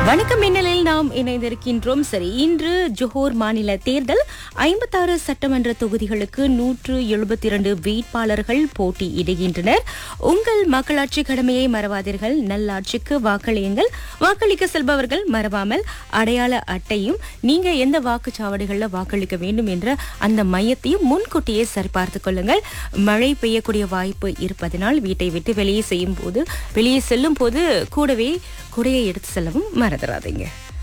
வணக்கம் மின்னலில் நாம் இணைந்திருக்கின்றோம் சரி இன்று ஜோஹர் மாநில தேர்தல் ஐம்பத்தாறு சட்டமன்ற தொகுதிகளுக்கு நூற்று எழுபத்தி இரண்டு வேட்பாளர்கள் போட்டியிடுகின்றனர் உங்கள் மக்களாட்சி கடமையை மறவாதீர்கள் நல்லாட்சிக்கு வாக்களியுங்கள் வாக்களிக்க செல்பவர்கள் மறவாமல் அடையாள அட்டையும் நீங்க எந்த வாக்குச்சாவடிகளில் வாக்களிக்க வேண்டும் என்ற அந்த மையத்தையும் முன்கூட்டியே சரிபார்த்துக் கொள்ளுங்கள் மழை பெய்யக்கூடிய வாய்ப்பு இருப்பதனால் வீட்டை விட்டு வெளியே செய்யும் போது வெளியே செல்லும் போது கூடவே குடையை எடுத்து செல்லவும் மறந்துடாதீங்க